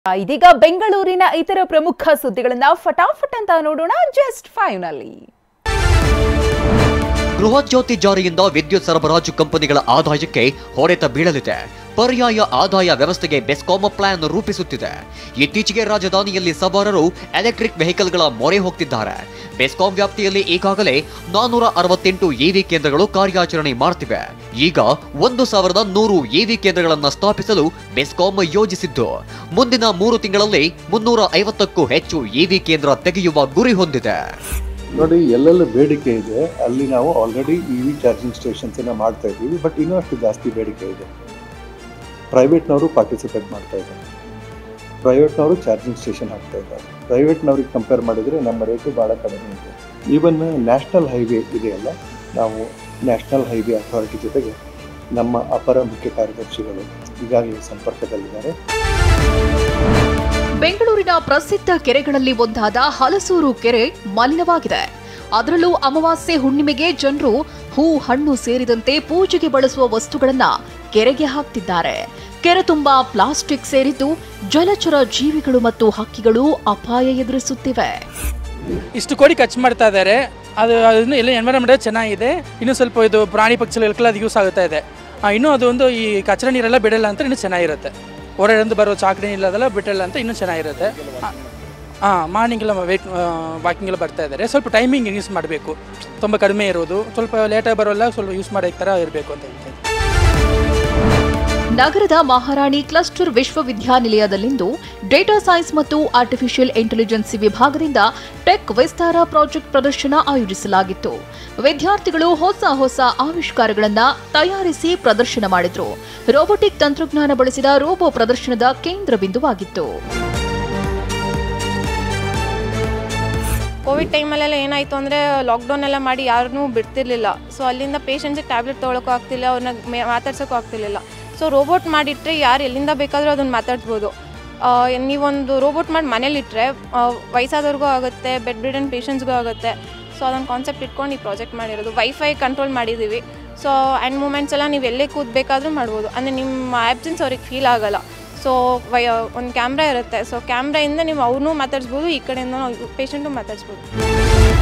ಇದೀಗ ಬೆಂಗಳೂರಿನ ಇತರ ಪ್ರಮುಖ ಸುದ್ದಿಗಳನ್ನ ಫಟಾಫಟ್ ಅಂತ ನೋಡೋಣ ಜಸ್ಟ್ ಫೈವ್ ನಲ್ಲಿ ಗೃಹಜ್ಯೋತಿ ಜಾರಿಯಿಂದ ವಿದ್ಯುತ್ ಸರಬರಾಜು ಕಂಪನಿಗಳ ಆದಾಯಕ್ಕೆ ಹೊಡೆತ ಬೀಳಲಿದೆ ಪರ್ಯಾಯ ಆದಾಯ ವ್ಯವಸ್ಥೆಗೆ ಬೆಸ್ಕಾಂ ಪ್ಲಾನ್ ರೂಪಿಸುತ್ತಿದೆ ಇತ್ತೀಚೆಗೆ ರಾಜಧಾನಿಯಲ್ಲಿ ಸವಾರರು ಎಲೆಕ್ಟ್ರಿಕ್ ವೆಹಿಕಲ್ಗಳ ಮೊರೆ ಹೋಗ್ತಿದ್ದಾರೆ ಬೆಸ್ಕಾಂ ವ್ಯಾಪ್ತಿಯಲ್ಲಿ ಈಗಾಗಲೇ ನಾನೂರ ಅರವತ್ತೆಂಟು ಇವಿ ಕೇಂದ್ರಗಳು ಕಾರ್ಯಾಚರಣೆ ಮಾಡ್ತಿವೆ ಈಗ ಒಂದು ಸಾವಿರದ ನೂರು ಇವಿ ಕೇಂದ್ರಗಳನ್ನು ಸ್ಥಾಪಿಸಲು ಬೆಸ್ಕಾಂ ಯೋಜಿಸಿದ್ದು ಮುಂದಿನ ಮೂರು ತಿಂಗಳಲ್ಲಿ ಮುನ್ನೂರ ಐವತ್ತಕ್ಕೂ ಹೆಚ್ಚು ಇವಿ ಕೇಂದ್ರ ತೆಗೆಯುವ ಗುರಿ ಹೊಂದಿದೆ ನೋಡಿ ಎಲ್ಲೆಲ್ಲ ಬೇಡಿಕೆ ಇದೆ ಅಲ್ಲಿ ನಾವು ಆಲ್ರೆಡಿ ಇ ವಿ ಚಾರ್ಜಿಂಗ್ ಸ್ಟೇಷನ್ಸನ್ನು ಮಾಡ್ತಾ ಇದ್ದೀವಿ ಬಟ್ ಇನ್ನೂ ಅಷ್ಟು ಜಾಸ್ತಿ ಬೇಡಿಕೆ ಇದೆ ಪ್ರೈವೇಟ್ನವರು ಪಾರ್ಟಿಸಿಪೇಟ್ ಮಾಡ್ತಾ ಇದ್ದಾರೆ ಪ್ರೈವೇಟ್ನವರು ಚಾರ್ಜಿಂಗ್ ಸ್ಟೇಷನ್ ಹಾಕ್ತಾ ಇದ್ದಾರೆ ಪ್ರೈವೇಟ್ನವ್ರಿಗೆ ಕಂಪೇರ್ ಮಾಡಿದರೆ ನಮ್ಮ ರೇಟು ಭಾಳ ಕಡಿಮೆ ಇದೆ ಈವನ್ ನ್ಯಾಷನಲ್ ಹೈವೇ ಇದೆಯಲ್ಲ ನಾವು ನ್ಯಾಷನಲ್ ಹೈವೇ ಅಥಾರಿಟಿ ಜೊತೆಗೆ ನಮ್ಮ ಅಪರ ಮುಖ್ಯ ಕಾರ್ಯದರ್ಶಿಗಳು ಈಗಾಗಲೇ ಸಂಪರ್ಕದಲ್ಲಿದ್ದಾರೆ ಬೆಂಗಳೂರಿನ ಪ್ರಸಿದ್ಧ ಕೆರೆಗಳಲ್ಲಿ ಒಂದಾದ ಹಲಸೂರು ಕೆರೆ ಮಲಿನವಾಗಿದೆ ಅದರಲ್ಲೂ ಅಮಾವಾಸ್ಯೆ ಹುಣ್ಣಿಮೆಗೆ ಜನರು ಹೂ ಹಣ್ಣು ಸೇರಿದಂತೆ ಪೂಜೆಗೆ ಬಳಸುವ ವಸ್ತುಗಳನ್ನ ಕೆರೆಗೆ ಹಾಕ್ತಿದ್ದಾರೆ ಕೆರೆ ತುಂಬಾ ಪ್ಲಾಸ್ಟಿಕ್ ಸೇರಿದ್ದು ಜಲಚರ ಜೀವಿಗಳು ಮತ್ತು ಹಕ್ಕಿಗಳು ಅಪಾಯ ಎದುರಿಸುತ್ತಿವೆ ಇಷ್ಟು ಕೋಟಿ ಖರ್ಚು ಮಾಡ್ತಾ ಇದ್ದಾರೆ ಅದು ಅದನ್ನು ಎಲ್ಲ ಎನ್ವೈರನ್ಮೆಂಟ್ ಚೆನ್ನಾಗಿದೆ ಇನ್ನೂ ಸ್ವಲ್ಪ ಇದು ಪ್ರಾಣಿ ಪಕ್ಷಿಗಳಿಗೆಲ್ಲ ಅದು ಯೂಸ್ ಆಗುತ್ತಾ ಇದೆ ಆ, ಇನ್ನೂ ಅದು ಒಂದು ಈ ಕಚರ ನೀರೆಲ್ಲ ಬಿಡಲ್ಲ ಅಂತ ಇನ್ನೂ ಚೆನ್ನಾಗಿರುತ್ತೆ ಹೊರಗಡೆಯಿಂದ ಬರೋ ಚಾಕಡಿ ಇಲ್ಲದೆಲ್ಲ ಬಿಡಲ್ಲ ಅಂತ ಇನ್ನೂ ಚೆನ್ನಾಗಿರುತ್ತೆ ಹಾಂ ಮಾರ್ನಿಂಗ್ ಎಲ್ಲ ವೇಟ್ ವಾಕಿಂಗ್ ಎಲ್ಲ ಬರ್ತಾ ಇದ್ದಾರೆ ಸ್ವಲ್ಪ ಟೈಮಿಂಗ್ ಯೂಸ್ ಮಾಡಬೇಕು ತುಂಬ ಕಡಿಮೆ ಇರೋದು ಸ್ವಲ್ಪ ಲೇಟಾಗಿ ಬರೋಲ್ಲ ಸ್ವಲ್ಪ ಯೂಸ್ ಮಾಡೋ ಥರ ಇರಬೇಕು ಅಂತ ಹೇಳ್ತೀನಿ ನಗರದ ಮಹಾರಾಣಿ ಕ್ಲಸ್ಟರ್ ವಿಶ್ವವಿದ್ಯಾನಿಲಯದಲ್ಲಿಂದು ಡೇಟಾ ಸೈನ್ಸ್ ಮತ್ತು ಆರ್ಟಿಫಿಷಿಯಲ್ ಇಂಟೆಲಿಜೆನ್ಸಿ ವಿಭಾಗದಿಂದ ಟೆಕ್ ವಿಸ್ತಾರ ಪ್ರಾಜೆಕ್ಟ್ ಪ್ರದರ್ಶನ ಆಯೋಜಿಸಲಾಗಿತ್ತು ವಿದ್ಯಾರ್ಥಿಗಳು ಹೊಸ ಹೊಸ ಆವಿಷ್ಕಾರಗಳನ್ನ ತಯಾರಿಸಿ ಪ್ರದರ್ಶನ ಮಾಡಿದ್ರು ರೋಬೋಟಿಕ್ ತಂತ್ರಜ್ಞಾನ ಬಳಸಿದ ರೋಬೋ ಪ್ರದರ್ಶನದ ಕೇಂದ್ರ ಬಿಂದುವಾಗಿತ್ತು ಕೋವಿಡ್ ಟೈಮಲ್ಲೆಲ್ಲ ಏನಾಯಿತು ಅಂದರೆ ಲಾಕ್ಡೌನ್ ಎಲ್ಲ ಮಾಡಿ ಯಾರನ್ನೂ ಬಿಡ್ತಿರ್ಲಿಲ್ಲ ಸೊ ಅಲ್ಲಿಂದ ಪೇಷಂಟ್ಸಿಗೆ ಟ್ಯಾಬ್ಲೆಟ್ ತೊಗೊಳಕ್ಕೂ ಆಗ್ತಿಲ್ಲ ಅವ್ರನ್ನ ಮೇ- ಮಾತಾಡ್ಸೋಕ್ಕೂ ಆಗ್ತಿರ್ಲಿಲ್ಲ ಸೊ ರೋಬೋಟ್ ಮಾಡಿಟ್ರೆ ಯಾರು ಎಲ್ಲಿಂದ ಬೇಕಾದರೂ ಅದನ್ನು ಮಾತಾಡ್ಸ್ಬೋದು ಆ, ನೀವೊಂದು ರೋಬೋಟ್ ಮಾಡಿ ಮನೇಲಿಟ್ಟರೆ ವಯಸ್ಸಾದವ್ರಿಗೂ ಆಗುತ್ತೆ ಬೆಡ್ ಬ್ರಿಡನ್ ಪೇಷಂಟ್ಸ್ಗೂ ಆಗುತ್ತೆ ಸೊ ಅದೊಂದು ಕಾನ್ಸೆಪ್ಟ್ ಇಟ್ಕೊಂಡು ಈ ಪ್ರಾಜೆಕ್ಟ್ ಮಾಡಿರೋದು ವೈಫೈ ಕಂಟ್ರೋಲ್ ಮಾಡಿದ್ದೀವಿ ಸೊ ಆ್ಯಂಡ್ ಮೂಮೆಂಟ್ಸ್ ಎಲ್ಲ ನೀವು ಎಲ್ಲೇ ಕೂತ್ಬೇಕಾದ್ರೂ ಮಾಡ್ಬೋದು ಅಂದರೆ ನಿಮ್ಮ ಆ್ಯಬ್ಸೆನ್ಸ್ ಅವ್ರಿಗೆ ಫೀಲ್ ಆಗಲ್ಲ ಸೊ ವೈ ಒಂದು ಕ್ಯಾಮ್ರಾ ಇರುತ್ತೆ ಸೊ ಕ್ಯಾಮ್ರಾಯಿಂದ ನೀವು ಅವ್ರನ್ನೂ ಮಾತಾಡ್ಸ್ಬೋದು ಈ ಕಡೆಯಿಂದ ಪೇಷಂಟು ಮಾತಾಡ್ಸ್ಬೋದು